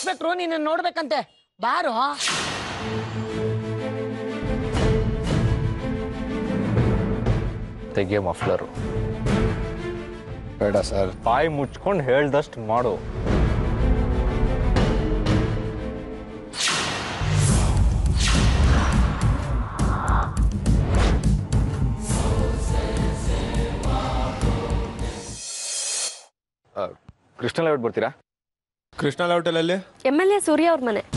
Inspector ನಿನ್ನ ನೋಡ್ಬೇಕಂತೆ ಬಾರೋ ತೆಗಿಯ ಮಫ್ಲರು ಬೇಡ ಸರ್ ಬಾಯಿ ಮುಚ್ಕೊಂಡು ಹೇಳ್ದಷ್ಟು ಮಾಡು ಕೃಷ್ಣ ಲೇಔಟ್ ಬರ್ತೀರಾ ಕೃಷ್ಣ ಹೋಟೆಲಲ್ಲಿ ಎಮ್ ಎಲ್ ಎ ಸೂರ್ಯ ಅವ್ರ ಮನೆ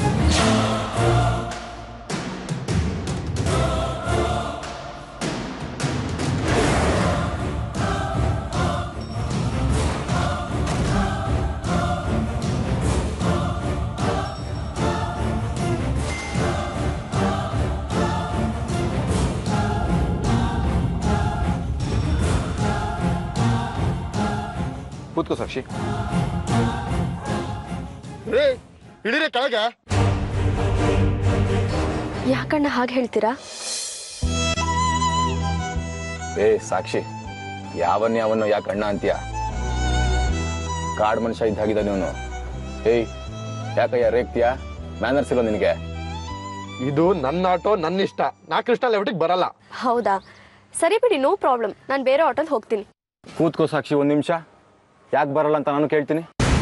ಕೂತ್ಕೋ ಸಾಕ್ಷಿ ರೇ ಇಳಿರಿ ಕೆಳಗೆ ಯಾಕಣ್ಣ ಹಾಗೆ ಹೇಳ್ತೀರಾ ಏ ಸಾಕ್ಷಿ ಯಾವನ್ ಯಾವನ್ನೋ ಯಾಕೆ ಅಣ್ಣ ಅಂತೀಯ ಕಾಡ್ ಮನುಷ್ಯ ಇದ್ದಾಗಿದ್ದಾನೆ ಇವನು ಏಯ್ ಯಾಕಯ್ಯ ರೇಗ್ತೀಯ ಮ್ಯಾನರ್ಸ್ ಇಲ್ಲ ನಿನಗೆ ಇದು ನನ್ನ ಆಟೋ ನನ್ನ ಇಷ್ಟ ನಾ ಕೃಷ್ಣ ಲೆವೆಟಿಗೆ ಬರಲ್ಲ ಹೌದಾ ಸರಿ ಬಿಡಿ ನೋ ಪ್ರಾಬ್ಲಮ್ ನಾನು ಬೇರೆ ಆಟೋಲ್ ಹೋಗ್ತೀನಿ ಕೂತ್ಕೋ ಸಾಕ್ಷಿ ಒಂದು ನಿಮಿಷ ಯಾಕೆ ಬರಲ್ಲ ಅಂತ ನಾನು ಕೇಳ್ತೀನಿ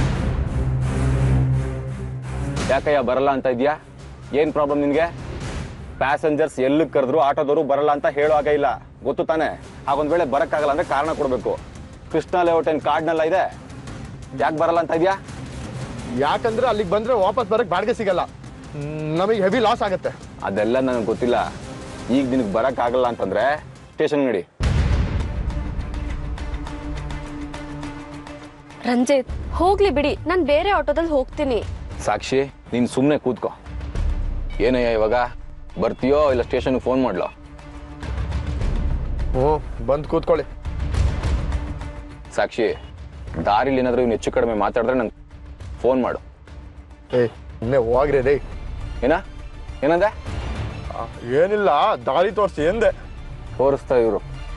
ಯಾಕಯ್ಯ ಬರಲ್ಲ ಅಂತ ಇದೆಯಾ ಏನು ಪ್ರಾಬ್ಲಮ್ ನಿನಗೆ ಪ್ಯಾಸೆಂಜರ್ಸ್ ಎಲ್ಲಿ ಕರೆದ್ರು ಆಟೋದವರು ಬರಲ್ಲ ಅಂತ ಹೇಳೋ ಹಾಗೆ ಇಲ್ಲ ಗೊತ್ತು ತಾನೆ ಹಾಗೊಂದ್ ವೇಳೆ ಬರೋಕ್ಕಾಗಲ್ಲ ಅಂದ್ರೆ ಕಾರಣ ಕೊಡಬೇಕು ಕೃಷ್ಣ ಲೇಔಟ್ ಏನು ಕಾರ್ಡ್ನೆಲ್ಲ ಇದೆ ಯಾಕೆ ಬರಲ್ಲ ಅಂತ ಇದೆಯಾ ಯಾಕಂದ್ರೆ ಅಲ್ಲಿಗೆ ಬಂದ್ರೆ ವಾಪಸ್ ಬರಕ್ ಬಾಡಿಗೆ ಸಿಗಲ್ಲ ನಮಗೆ ಹೆವಿ ಲಾಸ್ ಆಗುತ್ತೆ ಅದೆಲ್ಲ ನನಗೆ ಗೊತ್ತಿಲ್ಲ ಈಗ ನಿನಗೆ ಬರೋಕ್ಕಾಗಲ್ಲ ಅಂತಂದ್ರೆ ಸ್ಟೇಷನ್ ನಡಿ ರಂಜಿತ್ ಹೋಗ್ಲಿ ಬಿಡಿ ನಾನು ಬೇರೆ ಆಟೋದಲ್ಲಿ ಹೋಗ್ತೀನಿ ಸಾಕ್ಷಿ ನೀನು ಸುಮ್ಮನೆ ಕೂತ್ಕೋ ಏನಯ್ಯ ಇವಾಗ ಬರ್ತೀಯೋ ಇಲ್ಲ ಸ್ಟೇಷನ್ಗೆ ಫೋನ್ ಮಾಡ್ಲೋ ಹ್ಞೂ ಬಂದು ಕೂತ್ಕೊಳ್ಳಿ ಸಾಕ್ಷಿ ದಾರಿಲಿ ಏನಾದರೂ ಇವ್ನು ಹೆಚ್ಚು ಕಡಿಮೆ ಮಾತಾಡಿದ್ರೆ ನಂಗೆ ಫೋನ್ ಮಾಡು ಏ ಇನ್ನೇ ಹೋಗ್ರಿ ರೇ ಏನ ಏನಂದೆ ಆ, ಏನಿಲ್ಲ ದಾರಿ ತೋರಿಸಿ ಎಂದೆ ತೋರಿಸ್ತಾ ಇವರು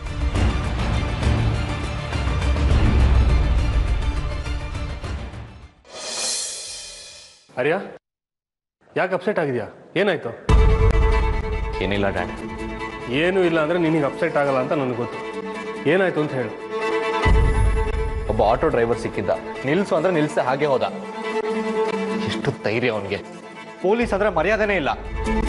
ಅರಿಯಾ ಯಾಕೆ ಅಪ್ಸೆಟ್ ಆಗಿದ್ಯಾ ಏನಾಯ್ತು ಏನಿಲ್ಲ ಡ್ಯಾಡ್ ಏನೂ ಇಲ್ಲ ಅಂದರೆ ನಿನಗೆ ಅಪ್ಸೆಟ್ ಆಗಲ್ಲ ಅಂತ ನನಗೆ ಗೊತ್ತು ಏನಾಯ್ತು ಅಂತ ಹೇಳು ಒಬ್ಬ ಆಟೋ ಡ್ರೈವರ್ ಸಿಕ್ಕಿದ್ದ ನಿಲ್ಸು ಅಂದ್ರೆ ನಿಲ್ಸೆ ಹಾಗೆ ಹೋದ ಎಷ್ಟು ಧೈರ್ಯ ಅವನಿಗೆ ಪೊಲೀಸ್ ಅಂದ್ರೆ ಮರ್ಯಾದೆನೇ ಇಲ್ಲ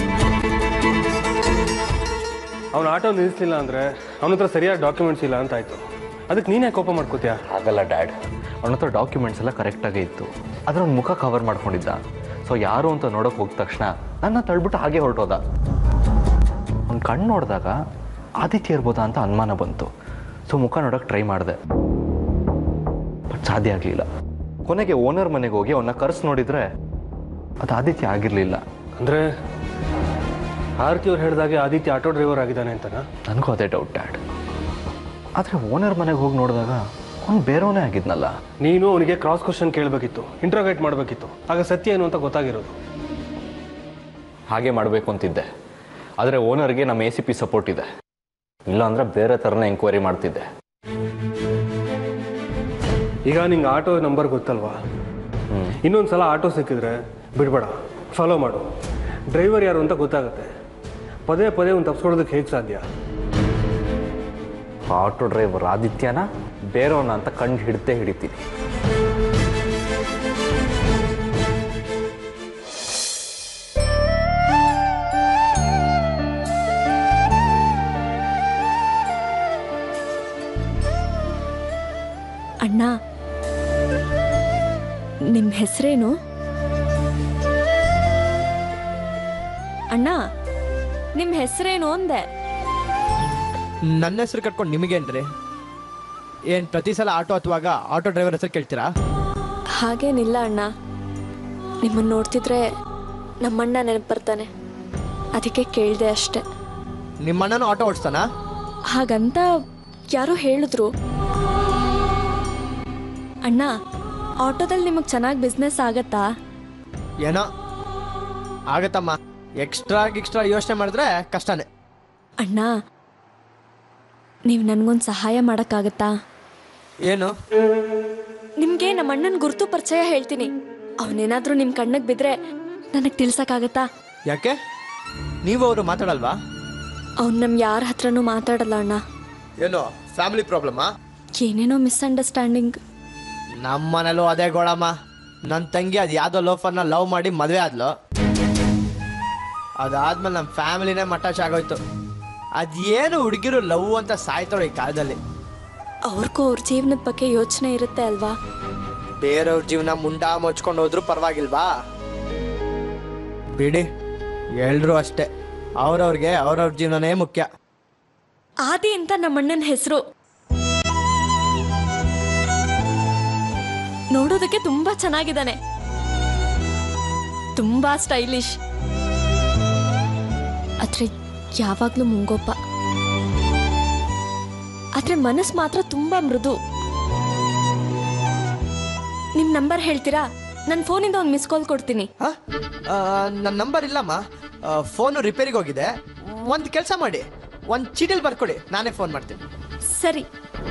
ಅವ್ನು ಆಟೋ ನಿಲ್ಲಿಸಲಿಲ್ಲ ಅಂದರೆ ಅವನ ಹತ್ರ ಸರಿಯಾದ ಡಾಕ್ಯುಮೆಂಟ್ಸ್ ಇಲ್ಲ ಅಂತ ಆಯ್ತು ಅದಕ್ಕೆ ನೀನೇ ಕೋಪ ಮಾಡ್ಕೋತೀಯಾ ಆಗಲ್ಲ ಡ್ಯಾಡ್ ಅವನ ಹತ್ರ ಡಾಕ್ಯುಮೆಂಟ್ಸ್ ಎಲ್ಲ ಕರೆಕ್ಟಾಗೇ ಇತ್ತು ಅದ್ರ ಅವ್ನ ಮುಖ ಕವರ್ ಮಾಡ್ಕೊಂಡಿದ್ದ ಸೊ ಯಾರು ಅಂತ ನೋಡೋಕೆ ಹೋದ ತಕ್ಷಣ ನನ್ನ ತಳ್ಬಿಟ್ಟು ಹಾಗೆ ಹೊರಟೋದ ಅವ್ನ ಕಣ್ಣು ನೋಡಿದಾಗ ಆದಿತ್ಯ ಇರ್ಬೋದಾ ಅಂತ ಅನುಮಾನ ಬಂತು ಸೊ ಮುಖ ನೋಡೋಕೆ ಟ್ರೈ ಮಾಡಿದೆ ಬಟ್ ಸಾಧ್ಯ ಆಗಲಿಲ್ಲ ಕೊನೆಗೆ ಓನರ್ ಮನೆಗೆ ಹೋಗಿ ಅವನ್ನ ಕರ್ಸ್ ನೋಡಿದ್ರೆ ಅದು ಆದಿತ್ಯ ಆಗಿರಲಿಲ್ಲ ಅಂದರೆ ಆರ್ತಿ ಅವ್ರು ಹೇಳಿದಾಗೆ ಆದಿತ್ಯ ಆಟೋ ಡ್ರೈವರ್ ಆಗಿದ್ದಾನೆ ಅಂತನಾ ನನಗೂ ಅದೇ ಡೌಟ್ ಡ್ಯಾಡ್ ಆದರೆ ಓನರ್ ಮನೆಗೆ ಹೋಗಿ ನೋಡಿದಾಗ ಅವ್ನು ಬೇರೆಯವನೇ ಆಗಿದ್ನಲ್ಲ ನೀನು ಅವನಿಗೆ ಕ್ರಾಸ್ ಕ್ವಶನ್ ಕೇಳಬೇಕಿತ್ತು ಇಂಟ್ರೋಗೇಟ್ ಮಾಡಬೇಕಿತ್ತು ಆಗ ಸತ್ಯ ಏನು ಅಂತ ಗೊತ್ತಾಗಿರೋದು ಹಾಗೆ ಮಾಡಬೇಕು ಅಂತಿದ್ದೆ ಆದರೆ ಓನರ್ಗೆ ನಮ್ಮ ಎ ಸಿ ಪಿ ಸಪೋರ್ಟ್ ಇದೆ ಇಲ್ಲಾಂದ್ರೆ ಬೇರೆ ಥರನೇ ಎಂಕ್ವೈರಿ ಮಾಡ್ತಿದ್ದೆ ಈಗ ನಿಂಗೆ ಆಟೋ ನಂಬರ್ ಗೊತ್ತಲ್ವಾ ಇನ್ನೊಂದು ಸಲ ಆಟೋ ಸಿಕ್ಕಿದ್ರೆ ಬಿಡಬೇಡ ಫಾಲೋ ಮಾಡು ಡ್ರೈವರ್ ಯಾರು ಅಂತ ಗೊತ್ತಾಗುತ್ತೆ ಪದೇ ಪದೇ ಒಂದು ತಪ್ಸ್ಕೊಡೋದಕ್ಕೆ ಹೇಗೆ ಸಾಧ್ಯ ಆಟೋ ಡ್ರೈವರ್ ಆದಿತ್ಯನ ಬೇರೆಯವನ್ನ ಅಂತ ಕಂಡು ಹಿಡ್ದೇ ಹಿಡಿತೀನಿ ಅಣ್ಣ ನಿಮ್ಮ ಹೆಸರೇನು ಅಣ್ಣ ನಿಮ್ಮ ಹೆಸರೇನು ಅಂದೆ ನನ್ನ ಹೆಸರು ಕಟ್ಕೊಂಡು ನಿಮಗೇನ್ರಿ ಏನು ಪ್ರತಿ ಸಲ ಆಟೋ ಹತ್ತುವಾಗ ಆಟೋ ಡ್ರೈವರ್ ಹೆಸರು ಕೇಳ್ತೀರಾ ಹಾಗೇನಿಲ್ಲ ಅಣ್ಣ ನಿಮ್ಮನ್ನು ನೋಡ್ತಿದ್ರೆ ನಮ್ಮಣ್ಣ ನೆನಪು ಬರ್ತಾನೆ ಅದಕ್ಕೆ ಕೇಳಿದೆ ಅಷ್ಟೆ ನಿಮ್ಮ ಅಣ್ಣನೂ ಆಟೋ ಓಡಿಸ್ತಾನಾ ಹಾಗಂತ ಯಾರೋ ಹೇಳಿದ್ರು ಅಣ್ಣ ಆಟೋದಲ್ಲಿ ನಿಮಗೆ ಚೆನ್ನಾಗಿ ಬಿಸ್ನೆಸ್ ಆಗತ್ತಾ ಏನೋ ಆಗತ್ತಮ್ಮ ಎಕ್ಸ್ಟ್ರಾ ಗಿಕ್ಸ್ಟ್ರಾ ಯೋಚನೆ ಮಾಡಿದ್ರೆ ಕಷ್ಟನೇ ಅಣ್ಣ ನೀವು ನನಗೊಂದು ಸಹಾಯ ಮಾಡೋಕ್ಕಾಗತ್ತಾ ಏನು ನಿಮಗೆ ನಮ್ಮ ಅಣ್ಣನ ಗುರುತು ಪರಿಚಯ ಹೇಳ್ತೀನಿ ಅವನೇನಾದ್ರೂ ನಿಮ್ಮ ಕಣ್ಣಿಗೆ ಬಿದ್ರೆ ನನಗೆ ತಿಳ್ಸಕ್ಕಾಗತ್ತಾ ಯಾಕೆ ನೀವು ಅವರು ಮಾತಾಡಲ್ವಾ ಅವ್ನು ನಮ್ಮ ಯಾರ ಹತ್ರನೂ ಮಾತಾಡಲ್ಲ ಅಣ್ಣ ಏನು ಫ್ಯಾಮಿಲಿ ಪ್ರಾಬ್ಲಮ್ಮಾ ಏನೇನೋ ಮಿಸ್ಅಂಡರ್ಸ್ಟ್ಯಾಂಡಿಂಗ್ ನಮ್ಮ ಮನೇಲೂ ಅದೇ ಗೋಳಮ್ಮ ನನ್ನ ತಂಗಿ ಅದು ಯಾವುದೋ ಲೋಫರ್ನ ಲವ್ ಮಾಡಿ ಮದುವೆ ಆದ್ಲು ಅದಾದ್ಮೇಲೆ ನಮ್ಮ ಫ್ಯಾಮಿಲಿನೇ ಮಟ್ಟಾಚ್ ಆಗೋಯ್ತು ಅದೇನು ಹುಡುಗಿರು ಲವ್ ಅಂತ ಸಾಯ್ತಾಳೆ ಈ ಕಾಲದಲ್ಲಿ ಅವ್ರಿಗೂ ಅವ್ರ ಜೀವನದ ಬಗ್ಗೆ ಯೋಚನೆ ಇರುತ್ತೆ ಅಲ್ವಾ ಬೇರೆಯವ್ರ ಜೀವನ ಮುಂಡ ಮುಚ್ಕೊಂಡು ಹೋದ್ರು ಪರವಾಗಿಲ್ವಾ ಬಿಡಿ ಎಲ್ರು ಅಷ್ಟೇ ಅವ್ರವ್ರಿಗೆ ಅವ್ರವ್ರ ಜೀವನನೇ ಮುಖ್ಯ ಆದಿ ಅಂತ ನಮ್ಮ ಅಣ್ಣನ ಹೆಸರು ನೋಡೋದಕ್ಕೆ ತುಂಬಾ ಚೆನ್ನಾಗಿದ್ದಾನೆ ತುಂಬಾ ಸ್ಟೈಲಿಶ್ ಆದ್ರೆ ಯಾವಾಗ್ಲೂ ಮುಂಗೋಪ ಆದ್ರೆ ಮನಸ್ಸು ಮಾತ್ರ ತುಂಬಾ ಮೃದು ನಿಮ್ ನಂಬರ್ ಹೇಳ್ತೀರಾ ನನ್ನ ಫೋನಿಂದ ಒಂದು ಮಿಸ್ ಕಾಲ್ ಕೊಡ್ತೀನಿ ನನ್ನ ನಂಬರ್ ಇಲ್ಲಮ್ಮ ಫೋನು ರಿಪೇರಿಗೆ ಹೋಗಿದೆ ಒಂದು ಕೆಲಸ ಮಾಡಿ ಒಂದು ಚೀಟಿಲ್ ಬರ್ಕೊಡಿ ನಾನೇ ಫೋನ್ ಮಾಡ್ತೀನಿ ಸರಿ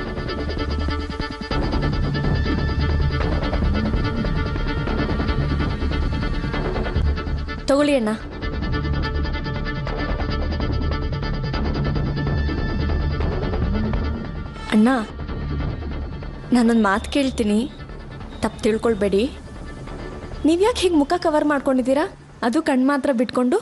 ತಗೊಳ್ಳಿ ಅಣ್ಣ ಅಣ್ಣ ನಾನೊಂದು ಮಾತು ಕೇಳ್ತೀನಿ ತಪ್ಪು ತಿಳ್ಕೊಳ್ಬೇಡಿ ನೀವ್ಯಾಕೆ ಹೀಗೆ ಮುಖ ಕವರ್ ಮಾಡ್ಕೊಂಡಿದ್ದೀರಾ ಅದು ಕಣ್ಣು ಮಾತ್ರ ಬಿಟ್ಕೊಂಡು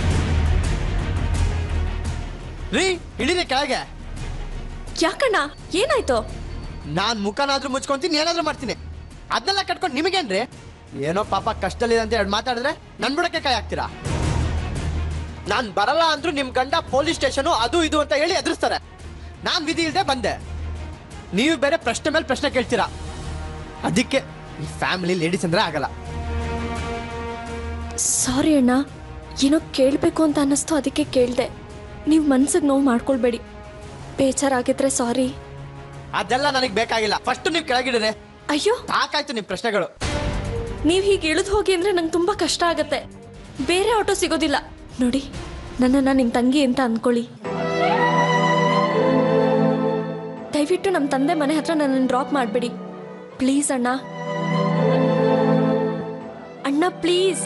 ರೀ ಇಡೀರಿ ಕೆಳಗೆ ಯಾಕಣ್ಣ ಏನಾಯ್ತು ನಾನು ಮುಖನಾದ್ರೂ ಮುಚ್ಕೊಂತೀನಿ ಏನಾದ್ರೂ ಮಾಡ್ತೀನಿ ಅದನ್ನೆಲ್ಲ ಕಟ್ಕೊಂಡು ನಿಮಗೇನ್ರಿ ಏನೋ ಪಾಪ ಕಷ್ಟದಲ್ಲಿದೆ ಅಂತ ಎರಡು ಮಾತಾಡಿದ್ರೆ ನನ್ ಬಿಡಕ್ಕೆ ಕೈ ಹಾಕ್ತೀರಾ ನಾನು ಬರಲ್ಲ ಅಂದ್ರೂ ನಿಮ್ ಗಂಡ ಪೊಲೀಸ್ ಸ್ಟೇಷನು ಅದು ಇದು ಅಂತ ಹೇಳಿ ಎದುರಿಸ್ತಾರೆ ನಾನ್ ವಿಧಿ ಇಲ್ಲದೆ ಬಂದೆ ನೀವು ಬೇರೆ ಪ್ರಶ್ನೆ ಮೇಲೆ ಪ್ರಶ್ನೆ ಕೇಳ್ತೀರಾ ಅದಕ್ಕೆ ಈ ಫ್ಯಾಮಿಲಿ ಲೇಡೀಸ್ ಅಂದ್ರೆ ಆಗಲ್ಲ ಸಾರಿ ಅಣ್ಣ ಏನೋ ಕೇಳಬೇಕು ಅಂತ ಅನ್ನಿಸ್ತು ಅದಕ್ಕೆ ಕೇಳಿದೆ ನೀವು ಮನ್ಸಿಗೆ ನೋವು ಮಾಡ್ಕೊಳ್ಬೇಡಿ ಬೇಜಾರಾಗಿದ್ರೆ ಸಾರಿ ಅದೆಲ್ಲ ನನಗೆ ಬೇಕಾಗಿಲ್ಲ ಫಸ್ಟ್ ನೀವು ಕೆಳಗಿಡ್ರೆ ಅಯ್ಯೋ ಸಾಕಾಯ್ತು ನಿಮ್ ಪ್ರಶ್ನೆಗಳು ನೀವು ಹೀಗೆ ಇಳಿದು ಹೋಗಿ ಅಂದರೆ ನಂಗೆ ತುಂಬ ಕಷ್ಟ ಆಗತ್ತೆ ಬೇರೆ ಆಟೋ ಸಿಗೋದಿಲ್ಲ ನೋಡಿ ನನ್ನನ್ನು ನಿಮ್ಮ ತಂಗಿ ಅಂತ ಅಂದ್ಕೊಳ್ಳಿ ದಯವಿಟ್ಟು ನಮ್ಮ ತಂದೆ ಮನೆ ಹತ್ರ ನನ್ನನ್ನು ಡ್ರಾಪ್ ಮಾಡಬೇಡಿ ಪ್ಲೀಸ್ ಅಣ್ಣ ಅಣ್ಣ ಪ್ಲೀಸ್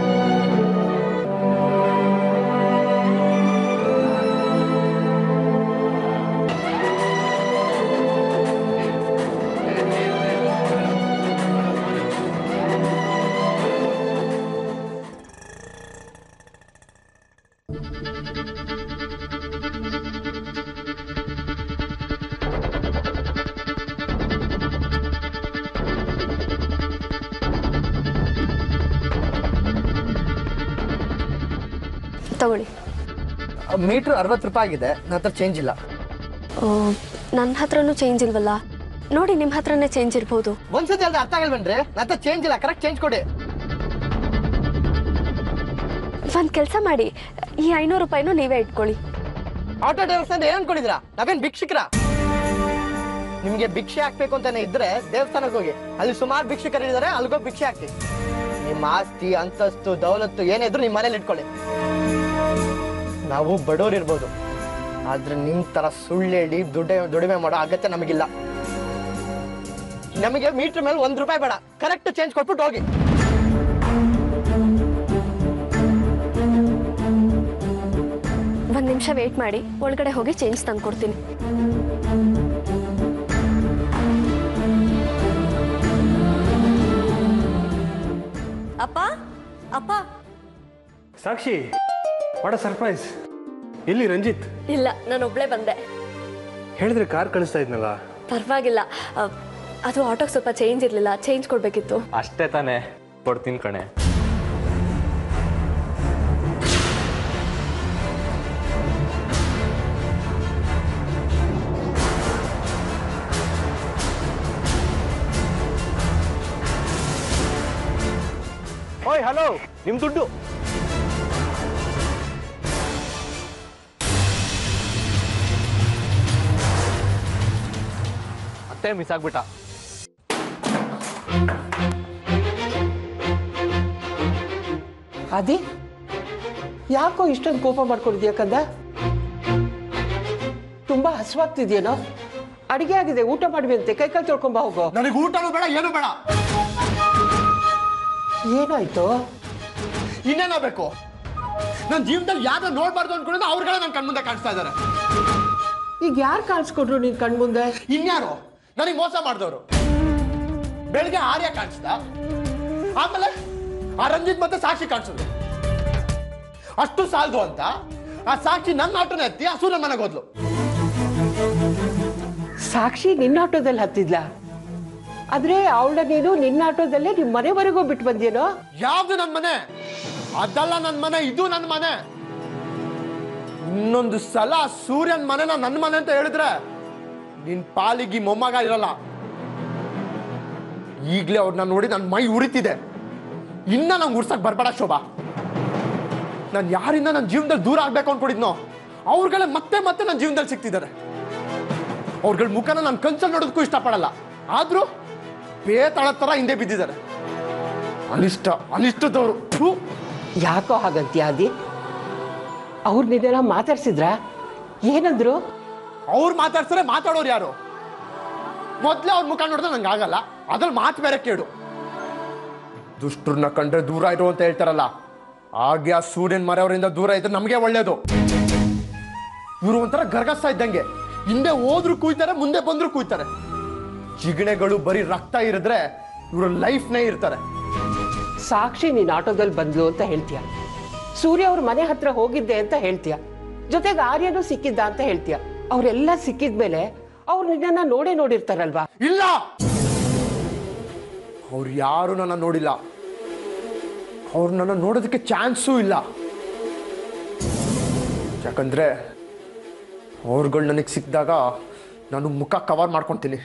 ತಗೊಳ್ಳಿ ಮೀಟ್ರ್ ಅರವತ್ತು ರೂಪಾಯಿ ಆಗಿದೆ ನನ್ನ ಹತ್ರ ಚೇಂಜ್ ಇಲ್ಲ ನನ್ನ ಹತ್ರನೂ ಚೇಂಜ್ ಇಲ್ವಲ್ಲ ನೋಡಿ ನಿಮ್ಮ ಹತ್ರನೇ ಚೇಂಜ್ ಇರ್ಬೋದು ಒಂದ್ಸತಿ ಅಲ್ದ ಅರ್ಥ ಆಗಲ್ವೇನ್ರಿ ನನ್ನ ಹತ್ರ ಚೇಂಜ್ ಇಲ್ಲ ಕರೆಕ್ಟ್ ಚೇಂಜ್ ಕೊಡಿ ಒಂದು ಕೆಲಸ ಮಾಡಿ ಈ ಐನೂರು ರೂಪಾಯಿನೂ ನೀವೇ ಇಟ್ಕೊಳ್ಳಿ ಆಟೋ ಡ್ರೈವರ್ಸ್ ಅಂದ್ರೆ ಏನ್ ಅನ್ಕೊಂಡಿದ್ದೀರಾ ನಾವೇನ್ ಭಿಕ್ಷುಕರ ನಿಮ್ಗೆ ಭಿಕ್ಷೆ ಹಾಕ್ಬೇಕು ಅಂತಾನೆ ಇದ್ರೆ ದೇವಸ್ಥಾನಕ್ಕೆ ಹೋಗಿ ಅಲ್ಲಿ ಸುಮಾರು ಭಿಕ್ಷುಕರಿದ್ದಾರೆ ಅಲ್ಲಿಗೋಗಿ ಭಿಕ್ಷೆ ಹಾಕಿ ನಿಮ್ಮ ಆಸ್ತಿ ಅಂತಸ್ತು ದೌಲತ್ತು ಏನೇ ಇದ್ರು ನಿಮ್ಮ ಮನೇಲಿ ಇಟ್ಕೊಳ್ಳಿ ನಾವು ಬಡವ್ರು ಇರ್ಬೋದು ಆದ್ರೆ ನಿಮ್ ತರ ಸುಳ್ಳು ಹೇಳಿ ದುಡ್ಡೆ ದುಡಿಮೆ ಮಾಡೋ ಅಗತ್ಯ ನಮಗಿಲ್ಲ ನಮಗೆ ಮೀಟರ್ ಮೇಲೆ ಒಂದ್ ರೂಪಾಯಿ ಬೇಡ ಕರೆಕ್ಟ್ ಚೇಂಜ್ ಕೊಟ್ಬಿಟ್ಟು ಹೋಗಿ ಒಂದು ನಿಮಿಷ ವೇಟ್ ಮಾಡಿ ಒಳಗಡೆ ಹೋಗಿ ಚೇಂಜ್ ತಂದು ಕೊಡ್ತೀನಿ ಅಪ್ಪ ಅಪ್ಪ ಸಾಕ್ಷಿ ವಾಟ್ ಸರ್ಪ್ರೈಸ್ ಎಲ್ಲಿ ರಂಜಿತ್ ಇಲ್ಲ ನಾನು ಒಬ್ಳೇ ಬಂದೆ ಹೇಳಿದ್ರೆ ಕಾರ್ ಕಳಿಸ್ತಾ ಇದ್ನಲ್ಲ ಪರವಾಗಿಲ್ಲ ಅದು ಆಟೋಗೆ ಸ್ವಲ್ಪ ಚೇಂಜ್ ಇರಲಿಲ್ಲ ಚೇಂಜ್ ಕೊಡಬೇಕಿತ್ತು ಅಷ್ಟೇ ತಾನೇ ಕೊಡ್ತೀನಿ ಕಣೆ ಓಯ್ ಹಲೋ ನಿಮ್ ದುಡ್ಡು ಮತ್ತೆ ಮಿಸ್ ಆಗ್ಬಿಟ್ಟ ಅದಿ ಯಾಕೋ ಇಷ್ಟೊಂದು ಕೋಪ ಮಾಡ್ಕೊಂಡಿದ್ಯಾ ಕಂದ ತುಂಬಾ ಹಸುವಾಗ್ತಿದ್ಯೇನೋ ಅಡಿಗೆ ಆಗಿದೆ ಊಟ ಮಾಡುವಂತೆ ಕೈ ಕಾಲು ತೊಳ್ಕೊಂಬ ಹೋಗೋ ನನಗೆ ಊಟನೂ ಬೇಡ ಏನು ಬೇಡ ಏನಾಯ್ತು ಇನ್ನೇನಾಗಬೇಕು ನನ್ನ ಜೀವನದಲ್ಲಿ ಯಾರು ನೋಡ್ಬಾರ್ದು ಅನ್ಕೊಂಡಿದ್ದು ಅವ್ರುಗಳೇ ನನ್ನ ಕಣ್ಮುಂದೆ ಕಾಣಿಸ್ತಾ ಇದ್ದಾರೆ ಈಗ ಯಾರು ಕಾಣಿಸ್ಕೊಟ್ರು ನಿನ್ ಕಣ್ಮುಂದೆ ಇನ್ಯಾರು ನನಗೆ ಮೋಸ ಮಾಡಿದವರು ಬೆಳಗ್ಗೆ ಆರ್ಯ ಕಾಣಿಸ್ದ ಆಮೇಲೆ ಆ ರಂಜಿತ್ ಮತ್ತೆ ಸಾಕ್ಷಿ ಕಾಣಿಸಿದ್ರು ಅಷ್ಟು ಸಾಲದು ಅಂತ ಆ ಸಾಕ್ಷಿ ನನ್ನ ಆಟೋನ ಎತ್ತಿ ಆ ಸೂರ್ಯ ಮನೆಗೆ ಹೋದ್ಲು ಸಾಕ್ಷಿ ನಿನ್ನ ಆಟೋದಲ್ಲಿ ಹತ್ತಿದ್ಲ ಆದ್ರೆ ಅವಳ ನೀನು ನಿನ್ನ ಆಟೋದಲ್ಲೇ ನಿಮ್ ಮನೆವರೆಗೂ ಬಿಟ್ಟು ಬಂದೇನೋ ಯಾವ್ದು ನನ್ನ ಮನೆ ಅದಲ್ಲ ನನ್ನ ಮನೆ ಇದು ನನ್ನ ಮನೆ ಇನ್ನೊಂದು ಸಲ ಆ ಸೂರ್ಯನ್ ಮನೆನ ನನ್ನ ಮನೆ ಅಂತ ಹೇಳಿದ್ರೆ ನಿನ್ ಪಾಲಿಗೆ ಈ ಮೊಮ್ಮಗ ಇರಲ್ಲ ಈಗ್ಲೇ ಅವ್ರನ್ನ ನೋಡಿ ನನ್ನ ಮೈ ಉರಿತಿದೆ ಇನ್ನ ನಂಗೆ ಉರ್ಸಕ್ ಬರ್ಬೇಡ ಶೋಭಾ ನಾನು ಯಾರಿಂದ ನನ್ನ ಜೀವನದಲ್ಲಿ ದೂರ ಆಗ್ಬೇಕು ಅನ್ಕೊಂಡಿದ್ನೋ ಅವ್ರುಗಳೇ ಮತ್ತೆ ಮತ್ತೆ ನನ್ನ ಜೀವನದಲ್ಲಿ ಸಿಗ್ತಿದ್ದಾರೆ ಅವ್ರಗಳ ಮುಖನ ನಾನು ಕನ್ಸಲ್ಲಿ ನೋಡೋದಕ್ಕೂ ಇಷ್ಟಪಡಲ್ಲ ಆದ್ರೂ ಬೇತಾಳ ತರ ಹಿಂದೆ ಬಿದ್ದಿದ್ದಾರೆ ಅನಿಷ್ಟ ಅನಿಷ್ಟದವರು ಥು. ಯಾಕೋ ಹಾಗಂತ್ಯ ಆದಿ ಅವ್ರು ನಿನ್ನೆಲ್ಲ ಮಾತಾಡ್ಸಿದ್ರ ಏನಂದ್ರು ಅವ್ರು ಮಾತಾಡ್ತಾರೆ ಮಾತಾಡೋರು ಯಾರು ಮೊದ್ಲೇ ಅವ್ರ ಮುಖ ನೋಡಿದ್ರೆ ನಂಗೆ ಆಗಲ್ಲ ಅದ್ರಲ್ಲಿ ಮಾತು ಬೇರೆ ಕೇಳು ದುಷ್ಟರನ್ನ ಕಂಡ್ರೆ ದೂರ ಇರು ಅಂತ ಹೇಳ್ತಾರಲ್ಲ ಹಾಗೆ ಆ ಸೂರ್ಯನ್ ಮರೆಯವರಿಂದ ದೂರ ಇದ್ರೆ ನಮಗೆ ಒಳ್ಳೇದು ಇವರು ಒಂಥರ ಗರ್ಗಸ್ತಾ ಇದ್ದಂಗೆ ಹಿಂದೆ ಹೋದ್ರು ಕೂಯ್ತಾರೆ ಮುಂದೆ ಬಂದ್ರು ಕೂಯ್ತಾರೆ ಜಿಗಣೆಗಳು ಬರೀ ರಕ್ತ ಇರಿದ್ರೆ ಇವರು ಲೈಫ್ನೇ ಇರ್ತಾರೆ ಸಾಕ್ಷಿ ನೀನ್ ಆಟೋದಲ್ಲಿ ಬಂದ್ಲು ಅಂತ ಹೇಳ್ತೀಯ ಸೂರ್ಯ ಅವ್ರ ಮನೆ ಹತ್ರ ಹೋಗಿದ್ದೆ ಅಂತ ಹೇಳ್ತೀಯ ಜೊತೆಗೆ ಆರ್ಯನು ಸಿಕ್ಕಿದ್ದ ಅಂತ ಹೇಳ್ತೀಯ ಅವರೆಲ್ಲ ಸಿಕ್ಕಿದ್ಮೇಲೆ ಅವ್ರು ನಿನ್ನ ನೋಡೇ ನೋಡಿರ್ತಾರಲ್ವಾ ಇಲ್ಲ ಅವ್ರು ಯಾರು ನನ್ನ ನೋಡಿಲ್ಲ ಅವ್ರು ನನ್ನ ನೋಡೋದಕ್ಕೆ ಚಾನ್ಸೂ ಇಲ್ಲ ಯಾಕಂದ್ರೆ ಅವ್ರುಗಳು ನನಗೆ ಸಿಕ್ಕಿದಾಗ ನಾನು ಮುಖ ಕವರ್ ಮಾಡ್ಕೊತೀನಿ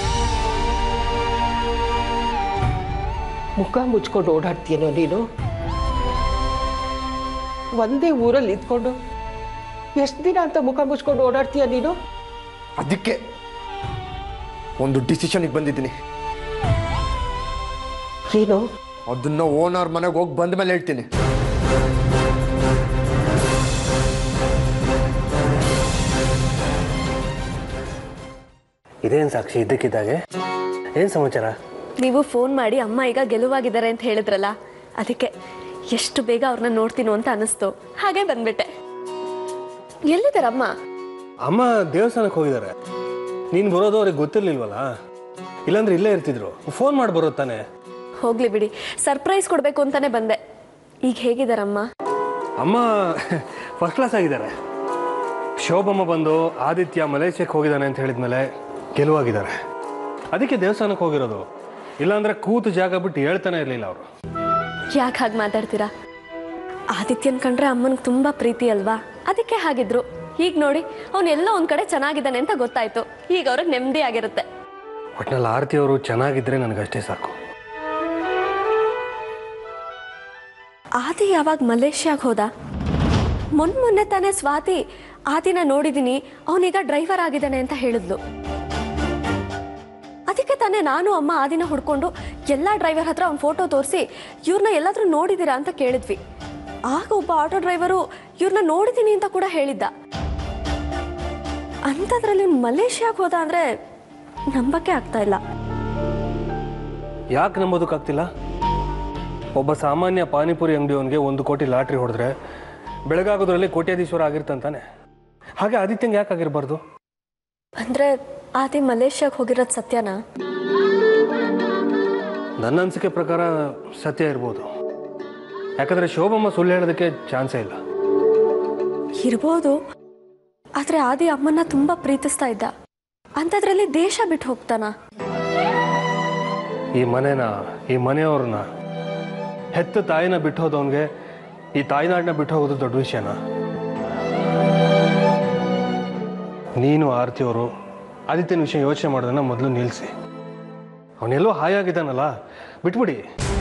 ಮುಖ ಮುಚ್ಕೊಂಡು ಓಡಾಡ್ತೀಯನೋ ನೀನು ಒಂದೇ ಊರಲ್ಲಿ ಇದ್ಕೊಂಡು ಎಷ್ಟು ದಿನ ಅಂತ ಮುಖ ಮುಚ್ಕೊಂಡು ಓಡಾಡ್ತೀಯ ನೀನು ಅದಕ್ಕೆ ಒಂದು ಡಿಸಿಷನ್ಗೆ ಬಂದಿದ್ದೀನಿ ಏನು ಅದನ್ನ ಓನರ್ ಮನೆಗೆ ಹೋಗಿ ಬಂದ ಮೇಲೆ ಹೇಳ್ತೀನಿ ಇದೇನು ಸಾಕ್ಷಿ ಇದ್ದಕ್ಕಿದ್ದಾಗೆ ಏನು ಸಮಾಚಾರ ನೀವು ಫೋನ್ ಮಾಡಿ ಅಮ್ಮ ಈಗ ಗೆಲುವಾಗಿದ್ದಾರೆ ಅಂತ ಹೇಳಿದ್ರಲ್ಲ ಅದಕ್ಕೆ ಎಷ್ಟು ಬೇಗ ಅವ್ರನ್ನ ನೋಡ್ತೀನೋ ಅಂತ ಅನಿಸ್ತು ಹಾಗೆ ಬಂದ್ಬಿಟ್ಟೆ ಎಲ್ಲಿದ್ದಾರಮ್ಮ ಅಮ್ಮ ದೇವಸ್ಥಾನಕ್ಕೆ ಹೋಗಿದ್ದಾರೆ ನೀನು ಬರೋದು ಅವ್ರಿಗೆ ಗೊತ್ತಿರ್ಲಿಲ್ವಲ್ಲ ಇಲ್ಲಾಂದ್ರೆ ಇಲ್ಲೇ ಇರ್ತಿದ್ರು ಫೋನ್ ಮಾಡಿ ಬರೋದು ತಾನೆ ಹೋಗ್ಲಿ ಬಿಡಿ ಸರ್ಪ್ರೈಸ್ ಕೊಡಬೇಕು ಅಂತಾನೆ ಬಂದೆ ಈಗ ಹೇಗಿದ್ದಾರಮ್ಮ ಅಮ್ಮ ಫಸ್ಟ್ ಕ್ಲಾಸ್ ಆಗಿದ್ದಾರೆ ಶೋಭಮ್ಮ ಬಂದು ಆದಿತ್ಯ ಮಲೇಷ್ಯಾಕ್ಕೆ ಹೋಗಿದ್ದಾನೆ ಅಂತ ಹೇಳಿದ್ಮೇಲೆ ಗೆಲುವಾಗಿದ್ದಾರೆ ಅದಕ್ಕೆ ದೇವಸ್ಥಾನಕ್ಕೆ ಹೋಗಿರೋದು ಇಲ್ಲಾಂದ್ರೆ ಕೂತು ಜಾಗ ಬಿಟ್ಟು ಹೇಳ್ತಾನೆ ಇರಲಿಲ್ಲ ಅವರು ಯಾಕೆ ಹಾಗೆ ಮಾತಾಡ್ತೀರಾ ಆದಿತ್ಯನ್ ಕಂಡ್ರೆ ಅಮ್ಮನಿಗೆ ತುಂಬ ಪ್ರೀತಿ ಅಲ್ವಾ ಅದಕ್ಕೆ ಹಾಗಿದ್ರು ಈಗ ನೋಡಿ ಅವನೆಲ್ಲ ಒಂದ್ ಕಡೆ ಚೆನ್ನಾಗಿದ್ದಾನೆ ಅಂತ ಗೊತ್ತಾಯ್ತು ಈಗ ಅವ್ರಿಗೆ ನೆಮ್ಮದಿ ಆಗಿರುತ್ತೆ ಒಟ್ನಲ್ಲಿ ಆರತಿ ಅವರು ಚೆನ್ನಾಗಿದ್ರೆ ನನಗಷ್ಟೇ ಸಾಕು ಆದಿ ಯಾವಾಗ ಮಲೇಷ್ಯಾಗೆ ಹೋದ ಮೊನ್ನೆ ಮೊನ್ನೆ ತಾನೇ ಸ್ವಾತಿ ಆದಿನ ನೋಡಿದ್ದೀನಿ ಅವನೀಗ ಡ್ರೈವರ್ ಆಗಿದ್ದಾನೆ ಅಂತ ಹೇಳಿದ್ಲು ಅದಕ್ಕೆ ತಾನೇ ನಾನು ಅಮ್ಮ ಆದಿನ ಹುಡ್ಕೊಂಡು ಎಲ್ಲ ಡ್ರೈವರ್ ಹತ್ರ ಅವ್ನ ಫೋಟೋ ತೋರಿಸಿ ಇವ್ರನ್ನ ಎಲ್ಲಾದ್ರೂ ನೋಡಿದ್ದೀರಾ ಅಂತ ಕೇಳಿದ್ವಿ ಆಗ ಒಬ್ಬ ಆಟೋ ಡ್ರೈವರು ಇವ್ರನ್ನ ನೋಡಿದ್ದೀನಿ ಅಂತ ಕೂಡ ಹೇಳಿದ್ದ ಅಂಥದ್ರಲ್ಲಿ ಇವ್ನು ಮಲೇಷ್ಯಾಗೆ ಹೋದ ಅಂದರೆ ನಂಬಕ್ಕೆ ಆಗ್ತಾ ಇಲ್ಲ ಯಾಕೆ ನಂಬೋದಕ್ಕಾಗ್ತಿಲ್ಲ ಒಬ್ಬ ಸಾಮಾನ್ಯ ಪಾನಿಪುರಿ ಅಂಗಡಿಯವನಿಗೆ ಒಂದು ಕೋಟಿ ಲಾಟ್ರಿ ಹೊಡೆದ್ರೆ ಬೆಳಗಾಗೋದ್ರಲ್ಲಿ ಕೋಟ್ಯಾಧೀಶ್ವರ ಆಗಿರ್ತಂತಾನೆ ಹಾಗೆ ಆದಿತ್ಯಂಗೆ ಯಾಕೆ ಆಗಿರಬಾರ್ದು ಅಂದರೆ ಆದಿ ಮಲೇಷ್ಯಾಗೆ ಹೋಗಿರೋದು ಸತ್ಯನಾ ನನ್ನ ಅನಿಸಿಕೆ ಪ್ರಕಾರ ಸತ್ಯ ಇರ್ಬೋದು ಯಾಕಂದರೆ ಶೋಭಮ್ಮ ಸುಳ್ಳು ಹೇಳೋದಕ್ಕೆ ಚಾನ್ಸೇ ಇಲ್ಲ ಇರ್ಬೋದು ಆದರೆ ಆದಿ ಅಮ್ಮನ್ನ ತುಂಬ ಪ್ರೀತಿಸ್ತಾ ಇದ್ದ ಅಂಥದ್ರಲ್ಲಿ ದೇಶ ಬಿಟ್ಟು ಹೋಗ್ತಾನ ಈ ಮನೆನ ಈ ಮನೆಯವ್ರನ್ನ ಹೆತ್ತ ತಾಯಿನ ಬಿಟ್ಟು ಹೋದವನಿಗೆ ಈ ತಾಯ್ನಾಡನ್ನ ಬಿಟ್ಟು ಹೋಗೋದು ದೊಡ್ಡ ವಿಷಯನ ನೀನು ಆರ್ತಿಯವರು ಆದಿತ್ಯನ ವಿಷಯ ಯೋಚನೆ ಮಾಡೋದನ್ನ ಮೊದಲು ನಿಲ್ಲಿಸಿ ಅವನೆಲ್ಲೋ ಹಾಯಾಗಿದ್ದಾನಲ್ಲ ಬಿಟ್ಬಿಡಿ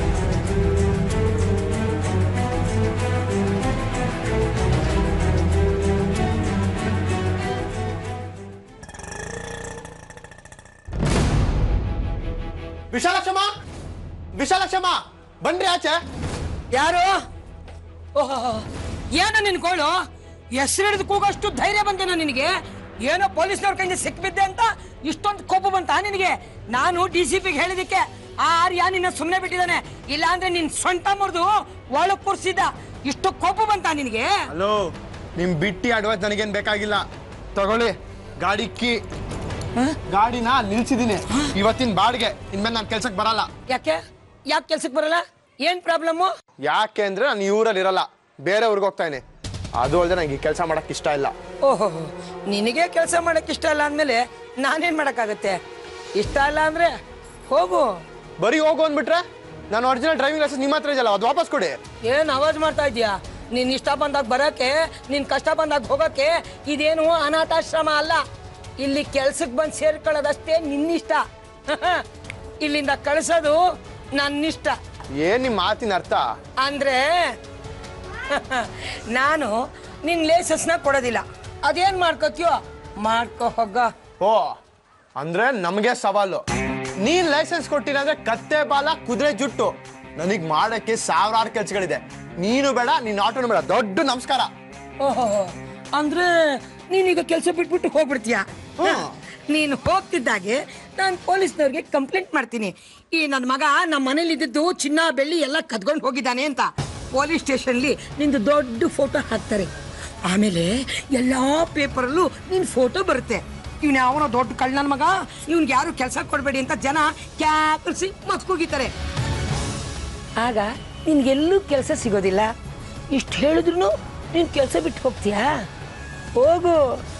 ವಿಶಾಲಕ್ಷಮ ವಿಶಾಲಕ್ಷಮ ಬನ್ರಿ ಆಚೆ ಯಾರು ಓಹೋ ಏನೋ ನಿನ್ ಗೋಳು ಹೆಸರು ಹಿಡಿದು ಕೂಗೋಷ್ಟು ಧೈರ್ಯ ಬಂತೇನೋ ನಿನಗೆ ಏನೋ ಪೊಲೀಸ್ನವ್ರ ಕೈಯಿಂದ ಸಿಕ್ಬಿದ್ದೆ ಅಂತ ಇಷ್ಟೊಂದು ಕೋಪ ಬಂತ ನಿನಗೆ ನಾನು ಡಿ ಸಿ ಪಿಗೆ ಹೇಳಿದಕ್ಕೆ ಆ ಆರ್ಯ ನಿನ್ನ ಸುಮ್ಮನೆ ಬಿಟ್ಟಿದ್ದಾನೆ ಇಲ್ಲ ಅಂದ್ರೆ ನಿನ್ ಸೊಂಟ ಮುರಿದು ಒಳಗ್ ಕೂರ್ಸಿದ್ದ ಇಷ್ಟು ಕೋಪ ಬಂತ ನಿನಗೆ ಹಲೋ ನಿಮ್ ಬಿಟ್ಟಿ ಅಡ್ವೈಸ್ ನನಗೇನ್ ಬೇಕಾಗಿಲ್ಲ ತಗೊಳ್ಳಿ ಗಾಡಿ ಕೀ ಗಾಡಿನ ನಿಲ್ಸಿದೀನಿ ಇವತ್ತಿನ ಬಾಡಿಗೆ ಇನ್ಮೇಲೆ ನಾನು ಕೆಲ್ಸಕ್ಕೆ ಬರಲ್ಲ ಯಾಕೆ ಯಾಕೆ ಕೆಲ್ಸಕ್ಕೆ ಬರಲ್ಲ ಏನ್ ಪ್ರಾಬ್ಲಮ್ಮು ಯಾಕೆ ಅಂದ್ರೆ ನಾನು ಈ ಊರಲ್ಲಿ ಇರಲ್ಲ ಬೇರೆ ಊರಿಗೆ ಹೋಗ್ತಾ ಇದೀನಿ ಅದು ಅಲ್ಲದೆ ನಂಗೆ ಈ ಕೆಲಸ ಮಾಡಕ್ ಇಷ್ಟ ಇಲ್ಲ ಓಹೋ ನಿನಗೆ ಕೆಲಸ ಮಾಡಕ್ ಇಷ್ಟ ಇಲ್ಲ ಅಂದ್ಮೇಲೆ ನಾನೇನ್ ಮಾಡಕ್ಕಾಗತ್ತೆ ಇಷ್ಟ ಇಲ್ಲ ಅಂದ್ರೆ ಹೋಗು ಬರೀ ಹೋಗು ಅಂದ್ಬಿಟ್ರೆ ನಾನು ಒರಿಜಿನಲ್ ಡ್ರೈವಿಂಗ್ ಲೈಸೆನ್ಸ್ ನಿಮ್ಮ ಹತ್ರ ಇದೆಯಲ್ಲ ಅದು ವಾಪಸ್ ಕೊಡಿ ಏನ್ ಅವಾಜ್ ಮಾಡ್ತಾ ಇದೀಯಾ ನಿನ್ ಇಷ್ಟ ಬಂದಾಗ ಬರಕ್ಕೆ ನಿನ್ ಕಷ್ಟ ಬಂದಾಗ ಹೋಗಕ್ಕೆ ಇದೇನು ಅನಾಥಾಶ್ರಮ ಅಲ್ಲ ಇಲ್ಲಿ ಕೆಲ್ಸಕ್ಕೆ ಬಂದು ಸೇರ್ಕೊಳ್ಳೋದಷ್ಟೇ ನಿನ್ನಿಷ್ಟ ಇಲ್ಲಿಂದ ಕಳಿಸೋದು ನನ್ನಿಷ್ಟ ಏನ್ ನಿಮ್ ಮಾತಿನ ಅರ್ಥ ಅಂದ್ರೆ ನಾನು ನಿನ್ ಲೇಸಸ್ನ ಕೊಡೋದಿಲ್ಲ ಅದೇನ್ ಮಾಡ್ಕೋತೀಯೋ ಮಾಡ್ಕೋ ಹೋಗ ಓ ಅಂದ್ರೆ ನಮಗೆ ಸವಾಲು ನೀನ್ ಲೈಸೆನ್ಸ್ ಕೊಟ್ಟಿಲ್ಲ ಅಂದ್ರೆ ಕತ್ತೆ ಬಾಲ ಕುದುರೆ ಜುಟ್ಟು ನನಗ್ ಮಾಡಕ್ಕೆ ಸಾವಿರಾರು ಕೆಲ್ಸಗಳಿದೆ ನೀನು ಬೇಡ ನಿನ್ನ ಆಟೋನು ಬೇಡ ದೊಡ್ಡ ನಮಸ್ಕಾರ ಓಹೋ ಅಂದ್ರೆ ನೀನೀಗ ಕೆಲಸ ಬಿಟ್ಬಿಟ್ಟು ಹೋಗ್ಬಿಡ್ತೀಯ ಹ್ಮ್. ನೀನು ಹೋಗ್ತಿದ್ದಾಗೆ ನಾನು ಪೊಲೀಸ್ನವ್ರಿಗೆ ಕಂಪ್ಲೇಂಟ್ ಮಾಡ್ತೀನಿ ಈ ನನ್ನ ಮಗ ನಮ್ಮ ಮನೇಲಿ ಇದ್ದಿದ್ದು ಚಿನ್ನ ಬೆಳ್ಳಿ ಎಲ್ಲ ಕದ್ಕೊಂಡು ಹೋಗಿದ್ದಾನೆ ಅಂತ ಪೊಲೀಸ್ ಸ್ಟೇಷನ್ಲಿ ನಿಂದು ದೊಡ್ಡ ಫೋಟೋ ಹಾಕ್ತಾರೆ ಆಮೇಲೆ ಎಲ್ಲ ಪೇಪರಲ್ಲೂ ನಿನ್ನ ಫೋಟೋ ಬರುತ್ತೆ ಇವ್ನ ಅವನ ದೊಡ್ಡ ಕಳ್ಳನ ಮಗ ಇವ್ನಿಗೆ ಯಾರು ಕೆಲಸ ಕೊಡಬೇಡಿ ಅಂತ ಜನ ಕ್ಯಾಕರಿಸಿ ಮತ್ಕೋಗಿತಾರೆ ಆಗ ನಿನ್ಗೆಲ್ಲೂ ಕೆಲಸ ಸಿಗೋದಿಲ್ಲ ಇಷ್ಟು ಹೇಳಿದ್ರು ನೀನು ಕೆಲಸ ಬಿಟ್ಟು ಹೋಗ್ತೀಯಾ ಹೋಗು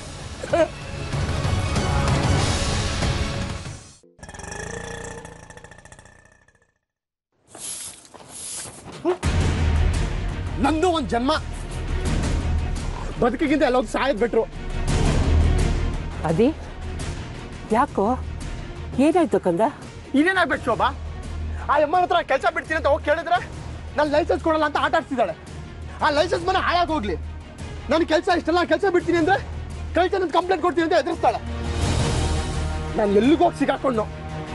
ನಂದು ಒಂದ್ ಜನ್ಮ ಬದುಕಿಗಿಂತ ಎಲ್ಲೋಗಿ ಸಾಯದ್ ಬಿಟ್ರು ಅದಿ ಯಾಕೋ ಏನಾಯ್ತು ಕಂದ ಇನ್ನೇನಾಗ್ಬೇಕು ಶೋಭಾ ಆ ಅಮ್ಮನ ಹತ್ರ ಕೆಲಸ ಬಿಡ್ತೀನಿ ಅಂತ ಹೋಗಿ ಕೇಳಿದ್ರೆ ನಾನು ಲೈಸೆನ್ಸ್ ಕೊಡಲ್ಲ ಅಂತ ಆಟ ಆಡ್ತಿದ್ದಾಳೆ ಆ ಲೈಸೆನ್ಸ್ ಮನೆ ಹಾಳಾಗಿ ಹೋಗ್ಲಿ ನನ್ನ ಕೆಲಸ ಇಷ್ಟಲ್ಲ ಕೆಲಸ ಬಿಡ್ತೀನಿ ಅಂದ್ರೆ ಕಳ್ತನ ಕಂಪ್ಲೇಂಟ್ ಕೊಡ್ತೀನಿ ಅಂತ ಎದುರಿಸ್ತಾಳೆ ನಾನು ಎಲ್ಲಿಗೆ ಹೋಗಿ ಸಿಗಾಕೊಂಡು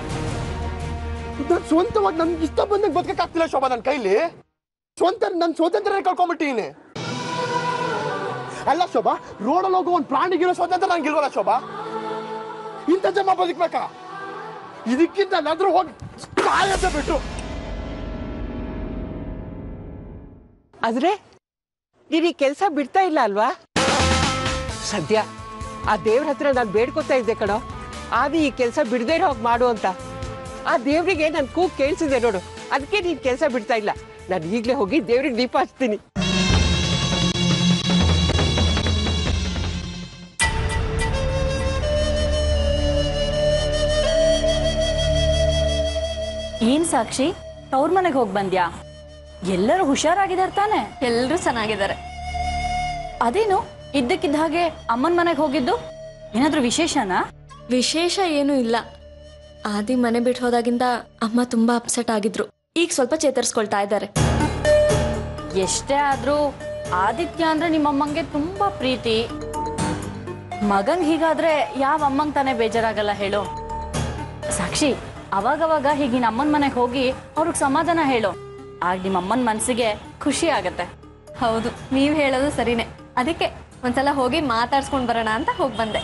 ನಾನು ಸ್ವಂತವಾಗಿ ನನ್ಗೆ ಇಷ್ಟ ಬಂದಂಗೆ ಬದುಕಕ್ಕಾಗ್ತಿಲ್ಲ ಶೋಭಾ ನನ್ನ ಕೈಲಿ ಸ್ವಂತ ನನ್ನ ಸ್ವಾತಂತ್ರ್ಯ ಕಳ್ಕೊಂಡ್ಬಿಟ್ಟಿನಿ ಅಲ್ಲ ಶೋಭಾ ರೋಡಲ್ಲಿ ಹೋಗೋ ಒಂದು ಪ್ರಾಣಿಗಿರೋ ಸ್ವಾತಂತ್ರ್ಯ ನಂಗೆ ಇಲ್ವಲ್ಲ ಶೋಭಾ ಇಂಥ ಜನ್ಮ ಬದುಕ್ಬೇಕಾ ಇದಕ್ಕಿಂತ ನಾದ್ರೂ ಹೋಗಿ ಕಾಯತ್ತೆ ಬಿಟ್ಟು ಆದ್ರೆ ನೀನು ಈ ಕೆಲಸ ಬಿಡ್ತಾ ಇಲ್ಲ ಅಲ್ವಾ ಸದ್ಯ ಆ ದೇವ್ರ ಹತ್ರ ನಾನು ಬೇಡ್ಕೊತಾ ಇದ್ದೆ ಕಣೋ ಆದಿ ಈ ಕೆಲಸ ಬಿಡದೇ ಹೋಗಿ ಮಾಡು ಅಂತ ಆ ದೇವ್ರಿಗೆ ನನ್ನ ಕೂಗ್ ಕೇಳಿಸಿದೆ ನೋಡು ಅದಕ್ಕೆ ನೀನು ಕೆಲಸ ಬಿಡ್ತಾ ಇಲ್ಲ ನಾನು ಈಗಲೇ ಹೋಗಿ ದೇವ್ರಿಗೆ ದೀಪ ಹಚ್ತೀನಿ ಏನ್ ಸಾಕ್ಷಿ ತವ್ರ ಮನೆಗೆ ಹೋಗಿ ಬಂದ್ಯಾ ಎಲ್ಲರೂ ಹುಷಾರಾಗಿದ್ದಾರೆ ತಾನೆ ಎಲ್ಲರೂ ಚೆನ್ನಾಗಿದ್ದಾರೆ ಅದೇನು ಇದ್ದಕ್ಕಿದ್ದ ಹಾಗೆ ಅಮ್ಮನ ಮನೆಗೆ ಹೋಗಿದ್ದು ಏನಾದ್ರೂ ವಿಶೇಷನಾ ವಿಶೇಷ ಏನೂ ಇಲ್ಲ ಆದಿ ಮನೆ ಬಿಟ್ಟು ಹೋದಾಗಿಂದ ಅಮ್ಮ ತುಂಬಾ ಅಪ್ಸೆಟ್ ಆಗಿದ್ರು ಈಗ ಸ್ವಲ್ಪ ಚೇತರಿಸ್ಕೊಳ್ತಾ ಇದ್ದಾರೆ ಎಷ್ಟೇ ಆದ್ರೂ ಆದಿತ್ಯ ಅಂದ್ರೆ ನಿಮ್ಮಮ್ಮಂಗೆ ತುಂಬಾ ಪ್ರೀತಿ ಮಗಂಗ್ ಹೀಗಾದ್ರೆ ಯಾವ ಅಮ್ಮಂಗ್ ತಾನೇ ಬೇಜಾರಾಗಲ್ಲ ಹೇಳು ಸಾಕ್ಷಿ ಅವಾಗವಾಗ ಹೀಗೆ ನಿನ್ನ ಅಮ್ಮನ ಮನೆಗೆ ಹೋಗಿ ಅವ್ರಿಗೆ ಸಮಾಧಾನ ಹೇಳು ಆಗ ನಿಮ್ಮ ಅಮ್ಮನ ಮನಸ್ಸಿಗೆ ಖುಷಿ ಆಗತ್ತೆ ಹೌದು ನೀವ್ ಹೇಳೋದು ಸರಿನೇ ಅದಕ್ಕೆ ಒಂದ್ಸಲ ಹೋಗಿ ಮಾತಾಡ್ಸ್ಕೊಂಡ್ ಬರೋಣ ಅಂತ ಹೋಗಿ ಬಂದೆ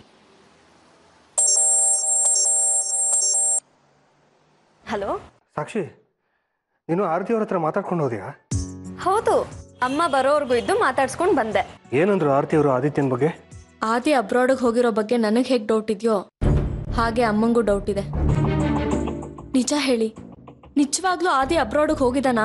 ಹಲೋ ಸಾಕ್ಷಿ ನೀನು ಆರತಿ ಅವ್ರ ಹತ್ರ ಮಾತಾಡ್ಕೊಂಡು ಹೋದ್ಯಾ ಹೌದು ಅಮ್ಮ ಬರೋವರೆಗೂ ಇದ್ದು ಮಾತಾಡ್ಸ್ಕೊಂಡ್ ಬಂದೆ ಏನಂದ್ರು ಆರತಿ ಅವರು ಆದಿತ್ಯನ ಬಗ್ಗೆ ಆದಿ ಅಬ್ರಾಡ್ಗೆ ಹೋಗಿರೋ ಬಗ್ಗೆ ನನಗೆ ಹೇಗೆ ಡೌಟ್ ಇದೆಯೋ ಹಾಗೆ ಅಮ್ಮಂಗೂ ಡೌಟ್ ಇದೆ ನಿಜ ಹೇಳಿ ನಿಜವಾಗ್ಲೂ ಆದಿ ಅಬ್ರಾಡ್ಗೆ ಹೋಗಿದಾನಾ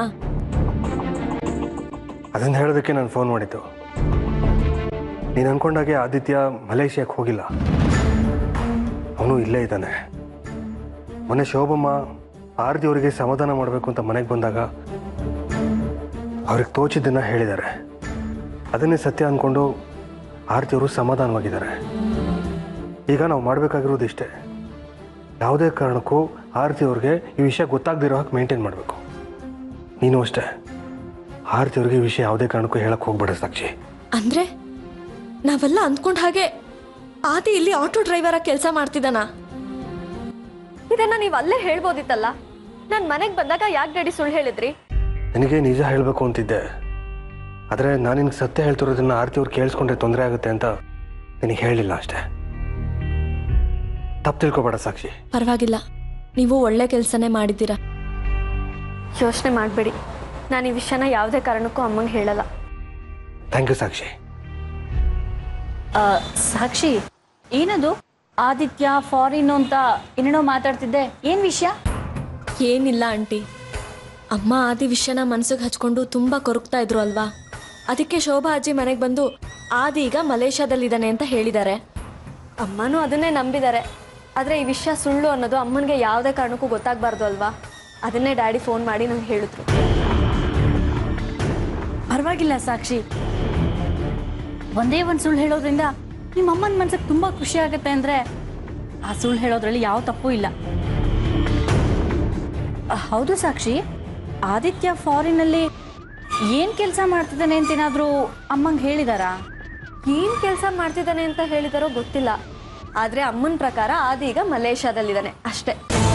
ಅದನ್ನ ಹೇಳೋದಕ್ಕೆ ನಾನು ಫೋನ್ ಮಾಡಿದ್ದು ನೀನು ಅನ್ಕೊಂಡಾಗೆ ಆದಿತ್ಯ ಮಲೇಷಿಯಾಕ್ಕೆ ಹೋಗಿಲ್ಲ ಅವನು ಇಲ್ಲೇ ಇದ್ದಾನೆ ಮೊನ್ನೆ ಶೋಭಮ್ಮ ಆರತಿ ಅವರಿಗೆ ಸಮಾಧಾನ ಮಾಡಬೇಕು ಅಂತ ಮನೆಗೆ ಬಂದಾಗ ಅವ್ರಿಗೆ ತೋಚಿದ್ದನ್ನ ಹೇಳಿದ್ದಾರೆ ಅದನ್ನೇ ಸತ್ಯ ಅಂದ್ಕೊಂಡು ಆರತಿ ಅವರು ಸಮಾಧಾನವಾಗಿದ್ದಾರೆ ಈಗ ನಾವು ಮಾಡಬೇಕಾಗಿರೋದು ಇಷ್ಟೇ ಯಾವುದೇ ಕಾರಣಕ್ಕೂ ಆರತಿ ಅವ್ರಿಗೆ ಈ ವಿಷಯ ಗೊತ್ತಾಗದಿರೋ ಹಾಗೆ ಮೇಂಟೈನ್ ಮಾಡಬೇಕು ನೀನು ಅಷ್ಟೇ ಆರತಿ ಅವ್ರಿಗೆ ಈ ವಿಷಯ ಯಾವುದೇ ಕಾರಣಕ್ಕೂ ಹೇಳಕ್ ಹೋಗ್ಬೇಡ ಸಾಕ್ಷಿ ಅಂದ್ರೆ ನಾವೆಲ್ಲ ಅಂದ್ಕೊಂಡ ಹಾಗೆ ಆದಿ ಇಲ್ಲಿ ಆಟೋ ಡ್ರೈವರ್ ಕೆಲಸ ಮಾಡ್ತಿದ್ದಾನ ಇದನ್ನ ನೀವು ಅಲ್ಲೇ ಹೇಳ್ಬೋದಿತ್ತಲ್ಲ ನಾನು ಮನೆಗೆ ಬಂದಾಗ ಯಾಕೆ ಡ್ಯಾಡಿ ಸುಳ್ಳು ಹೇಳಿದ್ರಿ ನಿನಗೆ ನಿಜ ಹೇಳಬೇಕು ಅಂತಿದ್ದೆ ಆದರೆ ನಾನು ನಿನಗೆ ಸತ್ಯ ಹೇಳ್ತಿರೋದನ್ನ ಆರತಿ ಅವ್ರು ಕೇಳಿಸ್ಕೊಂಡ್ರೆ ತೊಂದರೆ ಆಗುತ್ತೆ ಅಂತ ನಿನಗೆ ಹೇಳಿಲ್ಲ ಅಷ್ಟೇ ತಪ್ಪು ತಿಳ್ಕೊಬೇಡ ಸಾಕ್ಷಿ ಪರವಾಗಿಲ್ಲ ನೀವು ಒಳ್ಳೆ ಕೆಲಸನೇ ಮಾಡಿದ್ದೀರಾ ಯೋಚನೆ ಮಾಡಬೇಡಿ ನಾನು ಈ ವಿಷಯನ ಯಾವುದೇ ಕಾರಣಕ್ಕೂ ಅಮ್ಮಂಗೆ ಹೇಳಲ್ಲ ಥ್ಯಾಂಕ್ ಯು ಸಾಕ್ಷಿ ಆ, ಸಾಕ್ಷಿ ಏನದು ಆದಿತ್ಯ ಫಾರಿನ್ ಅಂತ ಏನೇನೋ ಮಾತಾಡ್ತಿದ್ದೆ ಏನ್ ವಿಷಯ ಏನಿಲ್ಲ ಆಂಟಿ ಅಮ್ಮ ಆದಿ ವಿಷಯನ ಮನ್ಸಿಗೆ ಹಚ್ಕೊಂಡು ತುಂಬ ಕೊರಗ್ತಾ ಇದ್ರು ಅಲ್ವಾ ಅದಕ್ಕೆ ಶೋಭಾ ಅಜ್ಜಿ ಮನೆಗೆ ಬಂದು ಆದಿ ಈಗ ಮಲೇಷ್ಯಾದಲ್ಲಿದ್ದಾನೆ ಅಂತ ಹೇಳಿದ್ದಾರೆ ಅಮ್ಮನೂ ಅದನ್ನೇ ನಂಬಿದ್ದಾರೆ ಆದರೆ ಈ ವಿಷಯ ಸುಳ್ಳು ಅನ್ನೋದು ಅಮ್ಮನಿಗೆ ಯಾವುದೇ ಕಾರಣಕ್ಕೂ ಗೊತ್ತಾಗಬಾರ್ದು ಅಲ್ವಾ ಅದನ್ನೇ ಡ್ಯಾಡಿ ಫೋನ್ ಮಾಡಿ ನಂಗೆ ಹೇಳಿದ್ರು ಪರವಾಗಿಲ್ಲ ಸಾಕ್ಷಿ ಒಂದೇ ಒಂದು ಸುಳ್ಳು ಹೇಳೋದ್ರಿಂದ ನಿಮ್ಮ ಅಮ್ಮನ ಮನ್ಸಿಗೆ ತುಂಬಾ ಖುಷಿ ಆಗುತ್ತೆ ಅಂದ್ರೆ ಆ ಸುಳ್ಳು ಹೇಳೋದ್ರಲ್ಲಿ ಯಾವ ತಪ್ಪು ಇಲ್ಲ ಆ, ಹೌದು ಸಾಕ್ಷಿ ಆದಿತ್ಯ ಫಾರಿನಲ್ಲಿ ಏನ್ ಕೆಲಸ ಮಾಡ್ತಿದ್ದಾನೆ ಅಂತ ಏನಾದ್ರೂ ಅಮ್ಮಂಗೆ ಹೇಳಿದಾರಾ ಏನು ಕೆಲಸ ಮಾಡ್ತಿದ್ದಾನೆ ಅಂತ ಹೇಳಿದಾರೋ ಗೊತ್ತಿಲ್ಲ ಆದರೆ ಅಮ್ಮನ ಪ್ರಕಾರ ಆದಿ ಈಗ ಮಲೇಷ್ಯಾದಲ್ಲಿದ್ದಾನೆ ಅಷ್ಟೇ